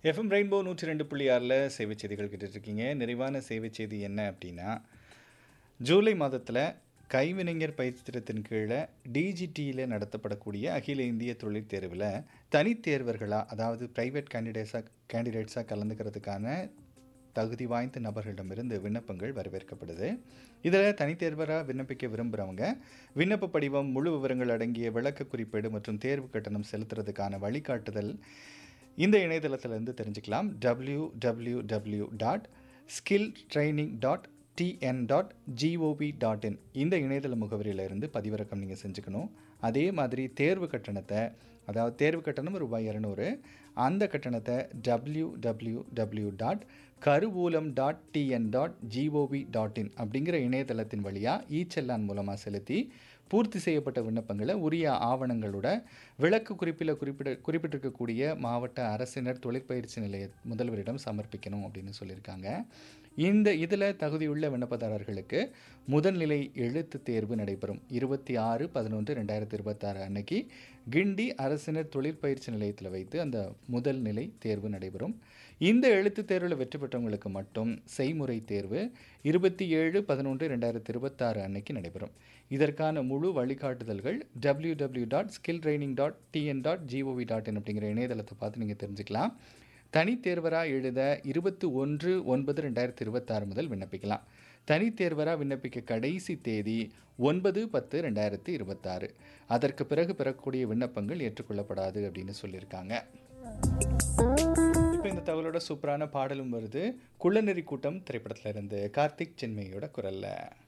FM rainbow நூற்றி ரெண்டு புள்ளி ஆறில் சேவை செய்திகள் கேட்டுட்ருக்கீங்க நிறைவான சேவை செய்தி என்ன அப்படின்னா ஜூலை மாதத்தில் கைவினைஞர் பயிற்சி திட்டத்தின் கீழே டிஜிடியில் நடத்தப்படக்கூடிய அகில இந்திய தொழில் தேர்வில் தனித்தேர்வர்களாக அதாவது ப்ரைவேட் கேண்டிடேட்ஸாக கேண்டிடேட்ஸாக கலந்துக்கிறதுக்கான தகுதி வாய்ந்த நபர்களிடமிருந்து விண்ணப்பங்கள் வரவேற்கப்படுது இதில் தனித்தேர்வராக விண்ணப்பிக்க விரும்புகிறவங்க விண்ணப்ப படிவம் முழு விவரங்கள் அடங்கிய விளக்க குறிப்பேடு மற்றும் தேர்வு கட்டணம் செலுத்துறதுக்கான வழிகாட்டுதல் இந்த இணையதளத்திலிருந்து தெரிஞ்சுக்கலாம் W W W dot skill training dot TN dot G O V dot in இந்த இணையதள முகவரியிலிருந்து பதிவிறக்கம் நீங்கள் செஞ்சுக்கணும் அதே மாதிரி தேர்வு கட்டணத்தை அதாவது தேர்வு கட்டணம் ரூபாய் இரநூறு அந்த கட்டணத்தை W W W dot Karuvoolam dot TN dot G O V dot in அப்படிங்கிற இணையதளத்தின் வழியாக இ செல்லான் மூலமாக செலுத்தி பூர்த்தி செய்யப்பட்ட விண்ணப்பங்களை உரிய ஆவணங்களோட விளக்கு குறிப்பில் குறிப்பிட குறிப்பிட்டிருக்கக்கூடிய மாவட்ட அரசினர் தொழிற்பயிற்சி நிலைய முதல்வரிடம் சமர்ப்பிக்கணும் அப்படின்னு சொல்லியிருக்காங்க இந்த இதில் தகுதியுள்ள விண்ணப்பதாரர்களுக்கு முதல்நிலை எழுத்து தேர்வு நடைபெறும் இருபத்தி ஆறு பதினொன்று ரெண்டாயிரத்தி இருபத்தாறு அன்னைக்கு கிண்டி அரசினர் தொழிற்பயிற்சி நிலையத்தில் வைத்து அந்த முதல் நிலை தேர்வு நடைபெறும் இந்த எழுத்து தேர்வில் வெற்றி பெற்றவங்களுக்கு மட்டும் செய்முறை தேர்வு இருபத்தி ஏழு பதினொன்று ரெண்டாயிரத்தி இருபத்தாறு அன்னைக்கு நடைபெறும் இதற்கான முழு வழிகாட்டுதல்கள் W W dot skill training dot TN dot G O V dot in அப்படிங்கிற இணையதளத்தை பார்த்து நீங்கள் தெரிஞ்சுக்கலாம் தனித்தேர்வராக எழுத இருபத்தி ஒன்று ஒன்பது ரெண்டாயிரத்தி இருபத்தாறு முதல் விண்ணப்பிக்கலாம் தனித்தேர்வராக விண்ணப்பிக்க கடைசி தேதி ஒன்பது பத்து ரெண்டாயிரத்தி இருபத்தாறு அதற்கு பிறகு பெறக்கூடிய விண்ணப்பங்கள் ஏற்றுக்கொள்ளப்படாது அப்படின்னு சொல்லியிருக்காங்க இப்போ இந்த தகவலோட சூப்பரான பாடலும் வருது குள்ளநெறி கூட்டம் திரைப்படத்துல இருந்து கார்த்திக் சென்மையோட குரல்ல